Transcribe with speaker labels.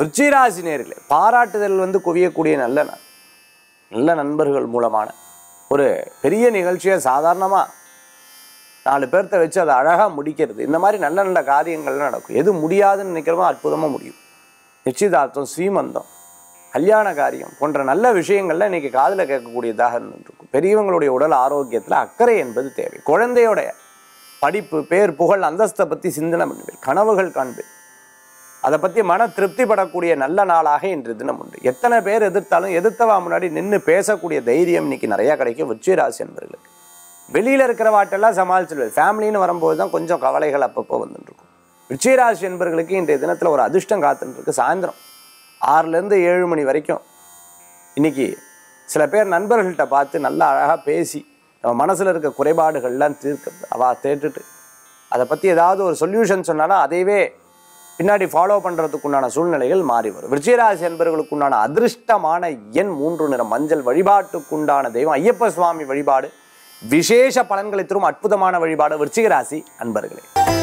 Speaker 1: விருச்சிகராசி நேர்களே பாராட்டுதல் வந்து குவியக்கூடிய நல்ல நாள் நல்ல நண்பர்கள் மூலமான ஒரு பெரிய நிகழ்ச்சியை சாதாரணமாக நாலு பேர்த்த வச்சு அதை அழகாக முடிக்கிறது இந்த மாதிரி நல்ல நல்ல காரியங்கள்லாம் நடக்கும் எது முடியாதுன்னு நினைக்கிறோமோ அற்புதமாக முடியும் நிச்சயதார்த்தம் ஸ்ரீமந்தம் கல்யாண காரியம் போன்ற நல்ல விஷயங்கள்லாம் இன்னைக்கு காதில் கேட்கக்கூடியதாக இருந்துருக்கும் பெரியவங்களுடைய உடல் ஆரோக்கியத்தில் அக்கறை என்பது தேவை குழந்தையோடைய படிப்பு பேர் புகழ் அந்தஸ்தை பற்றி சிந்தனை பண்ணுவேன் கனவுகள் காண்பேன் அதை பற்றி மன திருப்திப்படக்கூடிய நல்ல நாளாக இன்று தினம் உண்டு எத்தனை பேர் எதிர்த்தாலும் எதிர்த்தவா முன்னாடி நின்று பேசக்கூடிய தைரியம் இன்னைக்கு நிறையா கிடைக்கும் விருச்சிகராசி என்பவர்களுக்கு வெளியில் இருக்கிற வாட்டெல்லாம் சமாளிச்சிடுவார் ஃபேமிலின்னு வரும்போது தான் கொஞ்சம் கவலைகள் அப்பப்போ வந்துட்டு இருக்கும் விருச்சிகராசி என்பவர்களுக்கு இன்றைய தினத்தில் ஒரு அதிர்ஷ்டம் காத்துட்டு இருக்கு சாயந்தரம் ஆறுலேருந்து ஏழு மணி வரைக்கும் இன்னைக்கு சில பேர் நண்பர்கள்ட்ட பார்த்து நல்லா அழகாக பேசி நம்ம மனசில் இருக்க குறைபாடுகள்லாம் தீர்க்க அவ கேட்டுட்டு அதை பற்றி ஏதாவது ஒரு சொல்யூஷன் சொன்னாலும் அதையவே பின்னாடி ஃபாலோ பண்ணுறதுக்கு உண்டான சூழ்நிலைகள் மாறி வரும் விருச்சிகராசி என்பவர்களுக்கு உண்டான அதிர்ஷ்டமான எண் மூன்று நிறம் மஞ்சள் வழிபாட்டுக்குண்டான தெய்வம் ஐயப்ப சுவாமி வழிபாடு விசேஷ பலன்களை தரும் அற்புதமான வழிபாடு விருச்சிகராசி அன்பர்களே